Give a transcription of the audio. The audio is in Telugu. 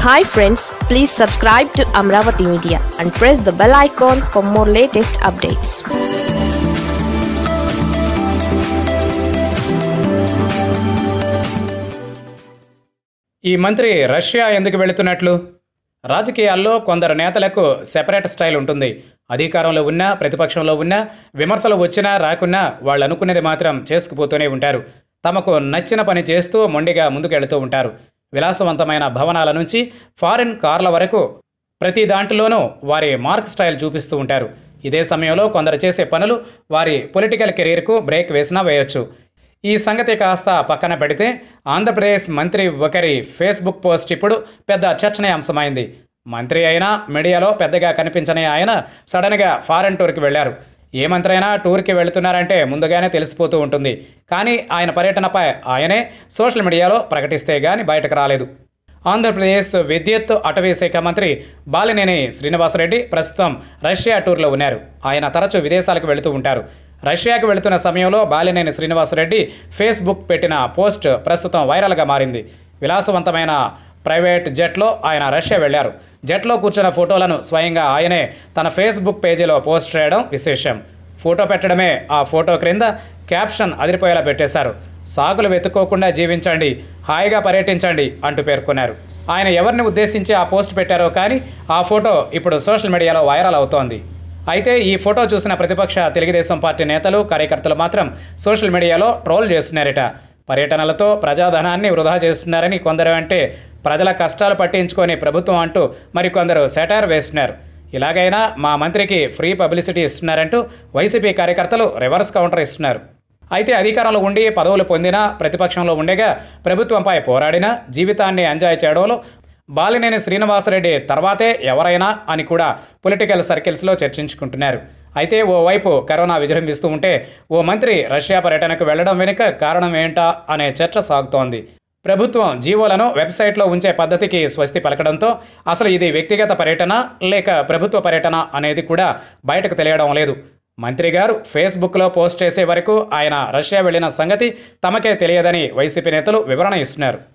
hi friends please subscribe to Amaravati media and press the bell icon for more latest updates ఈ మంత్రి రష్యా ఎందుకు వెళుతున్నట్లు రాజకీయాల్లో కొందరు నేతలకు సెపరేట్ స్టైల్ ఉంటుంది అధికారంలో ఉన్నా ప్రతిపక్షంలో ఉన్నా విమర్శలు వచ్చినా రాకున్నా వాళ్ళు అనుకునేది మాత్రం చేసుకుపోతూనే ఉంటారు తమకు నచ్చిన పని చేస్తూ మొండిగా ముందుకెళ్తూ ఉంటారు విలాసవంతమైన భవనాల నుంచి ఫారిన్ కార్ల వరకు ప్రతి దాంట్లోనూ వారి మార్క్ స్టైల్ చూపిస్తూ ఉంటారు ఇదే సమయంలో కొందరు చేసే పనులు వారి పొలిటికల్ కెరీర్కు బ్రేక్ వేసినా వేయొచ్చు ఈ సంగతి కాస్త పక్కన పెడితే ఆంధ్రప్రదేశ్ మంత్రి ఒకరి ఫేస్బుక్ పోస్ట్ ఇప్పుడు పెద్ద చర్చనీయాంశమైంది మంత్రి అయినా మీడియాలో పెద్దగా కనిపించని ఆయన సడన్గా ఫారెన్ టూర్కి వెళ్ళారు ఏ మంత్రి అయినా టూర్కి వెళుతున్నారంటే ముందుగానే తెలిసిపోతూ ఉంటుంది కానీ ఆయన పర్యటనపై ఆయనే సోషల్ మీడియాలో ప్రకటిస్తే గాని బయటకు రాలేదు ఆంధ్రప్రదేశ్ విద్యుత్ అటవీ శాఖ మంత్రి బాలినేని శ్రీనివాసరెడ్డి ప్రస్తుతం రష్యా టూర్లో ఉన్నారు ఆయన తరచూ విదేశాలకు వెళుతూ ఉంటారు రష్యాకు వెళుతున్న సమయంలో బాలినేని శ్రీనివాసరెడ్డి ఫేస్బుక్ పెట్టిన పోస్ట్ ప్రస్తుతం వైరల్గా మారింది విలాసవంతమైన ప్రైవేట్ జెట్లో ఆయన రష్యా వెళ్లారు జెట్లో కూర్చున్న ఫోటోలను స్వయంగా ఆయనే తన ఫేస్బుక్ పేజీలో పోస్ట్ చేయడం విశేషం ఫోటో పెట్టడమే ఆ ఫోటో క్రింద క్యాప్షన్ అదిరిపోయేలా పెట్టేశారు సాకులు వెతుక్కోకుండా జీవించండి హాయిగా పర్యటించండి అంటూ పేర్కొన్నారు ఆయన ఎవరిని ఉద్దేశించి ఆ పోస్ట్ పెట్టారో కానీ ఆ ఫోటో ఇప్పుడు సోషల్ మీడియాలో వైరల్ అవుతోంది అయితే ఈ ఫోటో చూసిన ప్రతిపక్ష తెలుగుదేశం పార్టీ నేతలు కార్యకర్తలు మాత్రం సోషల్ మీడియాలో ట్రోల్ చేస్తున్నారట పర్యటనలతో ప్రజాధనాన్ని వృధా చేస్తున్నారని కొందరు అంటే ప్రజల కష్టాలు పట్టించుకొని ప్రభుత్వం అంటూ మరికొందరు సెటార్ వేస్తున్నారు ఇలాగైనా మా మంత్రికి ఫ్రీ పబ్లిసిటీ ఇస్తున్నారంటూ వైసీపీ కార్యకర్తలు రివర్స్ కౌంటర్ ఇస్తున్నారు అయితే అధికారంలో ఉండి పదవులు పొందినా ప్రతిపక్షంలో ఉండగా ప్రభుత్వంపై పోరాడినా జీవితాన్ని ఎంజాయ్ చేయడంలో బాలినేని శ్రీనివాసరెడ్డి తర్వాతే ఎవరైనా అని కూడా పొలిటికల్ సర్కిల్స్లో చర్చించుకుంటున్నారు అయితే ఓవైపు కరోనా విజృంభిస్తూ ఉంటే ఓ మంత్రి రష్యా పర్యటనకు వెళ్లడం వెనుక కారణం ఏంటా అనే చర్చ సాగుతోంది ప్రభుత్వం జీవోలను వెబ్సైట్లో ఉంచే పద్ధతికి స్వస్తి పలకడంతో అసలు ఇది వ్యక్తిగత పర్యటన లేక ప్రభుత్వ పర్యటన అనేది కూడా బయటకు తెలియడం లేదు మంత్రి గారు ఫేస్బుక్లో పోస్ట్ చేసే వరకు ఆయన రష్యా వెళ్లిన సంగతి తమకే తెలియదని వైసీపీ నేతలు వివరణ ఇస్తున్నారు